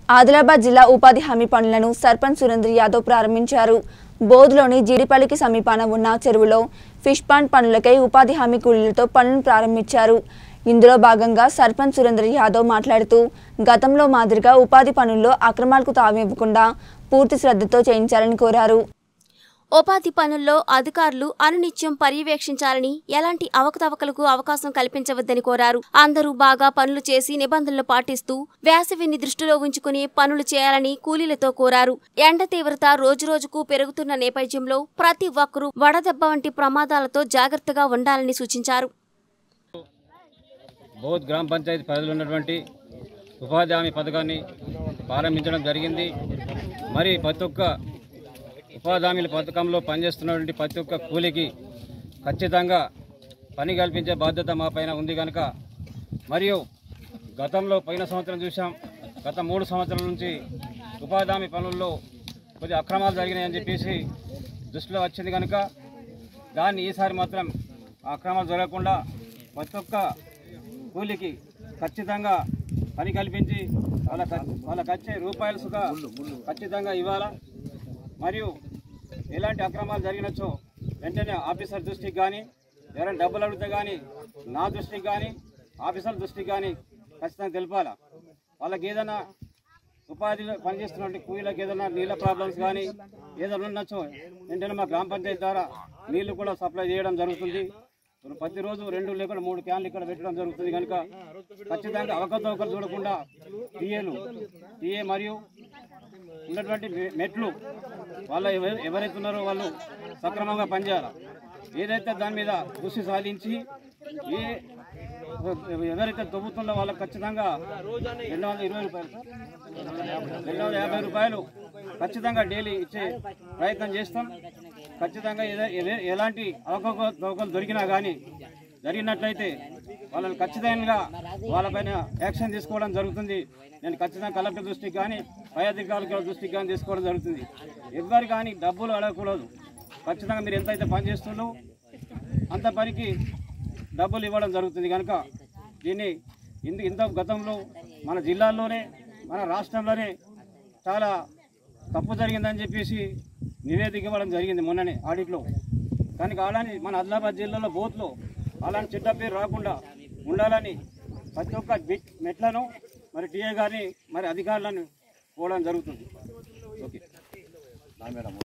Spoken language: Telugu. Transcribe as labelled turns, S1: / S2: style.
S1: ఆదిలాబాద్ జిల్లా ఉపాధి హామీ పనులను సర్పంచ్ సురేంద్ర యాదవ్ ప్రారంభించారు బోధులోని జీడిపల్లికి సమీపాన ఉన్న చెరువులో ఫిష్ పాండ్ పనులకై ఉపాధి హామీ కూలీలతో పనులను ప్రారంభించారు ఇందులో భాగంగా సర్పంచ్ సురేంద్ర యాదవ్ మాట్లాడుతూ గతంలో మాదిరిగా ఉపాధి పనుల్లో అక్రమాలకు తావివ్వకుండా పూర్తి శ్రద్ధతో చేయించాలని కోరారు
S2: ఉపాధి పనుల్లో అధికారులు అనునిత్యం పర్యవేక్షించాలని ఎలాంటి అవకతవకలకు అవకాశం కల్పించవద్దని కోరారు అందరూ బాగా పనులు చేసి నిబంధనలు పాటిస్తూ వేసవిని దృష్టిలో ఉంచుకుని పనులు చేయాలని కూలీలతో కోరారు ఎండ తీవ్రత రోజురోజుకు పెరుగుతున్న నేపథ్యంలో ప్రతి ఒక్కరూ వడదెబ్బ వంటి ప్రమాదాలతో జాగ్రత్తగా ఉండాలని సూచించారు
S3: బౌద్ధ్ గ్రామ పంచాయతీ పరిధిలో ఉన్నటువంటి ఉపాధి హామీ పథకాన్ని ప్రారంభించడం జరిగింది మరి ప్రతి ఒక్క ఉపాధి హామీల పథకంలో పనిచేస్తున్నటువంటి ప్రతి ఒక్క కూలికి ఖచ్చితంగా పని కల్పించే బాధ్యత మా పైన ఉంది కనుక మరియు గతంలో పోయిన సంవత్సరం చూసాం గత మూడు సంవత్సరాల నుంచి ఉపాధి హామీ పనుల్లో కొద్ది అక్రమాలు జరిగినాయని చెప్పేసి దృష్టిలో వచ్చింది కనుక దాన్ని ఈసారి మాత్రం ఆ అక్రమాలు జరగకుండా ప్రతి ఒక్క కూలికి ఖచ్చితంగా పని కల్పించి వాళ్ళ వాళ్ళకి వచ్చే రూపాయలు సుగా ఖచ్చితంగా ఇవ్వాలా మరియు ఎలాంటి అక్రమాలు జరిగినచ్చో వెంటనే ఆఫీసర్ దృష్టికి కానీ ఎవరైనా డబ్బులు అడిగితే కానీ నా దృష్టికి కానీ ఆఫీసర్ దృష్టికి కానీ ఖచ్చితంగా తెలపాలా వాళ్ళకి ఏదైనా ఉపాధిలో పనిచేస్తున్నటువంటి కూలీలకు ఏదైనా నీళ్ళ ప్రాబ్లమ్స్ కానీ ఏదైనా ఉండొచ్చో వెంటనే మా గ్రామ పంచాయతీ ద్వారా నీళ్లు కూడా సప్లై చేయడం జరుగుతుంది ప్రతిరోజు రెండు లేకుండా మూడు క్యాన్లు ఇక్కడ పెట్టడం జరుగుతుంది కనుక ఖచ్చితంగా అవకతవకలు చూడకుండా టీఏలు టీఏ మరియు ఉన్నటువంటి మె- మెట్లు వాళ్ళ ఎవ- ఎవరైతే ఉన్నారో వాళ్ళు సక్రమంగా పనిచేయాలి ఏదైతే దాని మీద కృషి సాధించి ఏ ఎవరైతే తవ్వుతుందో వాళ్ళకి ఖచ్చితంగా రెండు వందల ఇరవై రూపాయలు సార్? రెండు వందల యాభై రూపాయలు ఖచ్చితంగా డైలీ ఇచ్చే ప్రయత్నం చేస్తాం ఖచ్చితంగా ఏద- ఎవ- ఎలాంటి అవకతవకలు దొరికినా కానీ జరిగినట్లయితే వాళ్ళని ఖచ్చితంగా వాళ్ళపైన యాక్షన్ తీసుకోవడం జరుగుతుంది నేను ఖచ్చితంగా కలెక్టర్ దృష్టికి కానీ పై అధికారుల దృష్టికి కానీ తీసుకోవడం జరుగుతుంది ఎవ్వరు కానీ డబ్బులు అడగకూడదు ఖచ్చితంగా మీరు ఎంతైతే పని చేస్తుందో అంత పనికి డబ్బులు ఇవ్వడం జరుగుతుంది కనుక దీన్ని ఇంత ఇంత గతంలో మన జిల్లాల్లోనే మన రాష్ట్రంలోనే చాలా తప్పు జరిగిందని చెప్పేసి నివేదిక ఇవ్వడం జరిగింది మొన్ననే ఆడిట్లో కనుక అలాని మన ఆదిలాబాద్ జిల్లాలో బోత్లో అలాంటి చెడ్డ పేరు రాకుండా ఉండాలని ప్రతి ఒక్క బిట్ మెట్లను మరి టీఏ గారిని మరి అధికారులను పోవడం జరుగుతుంది ఓకే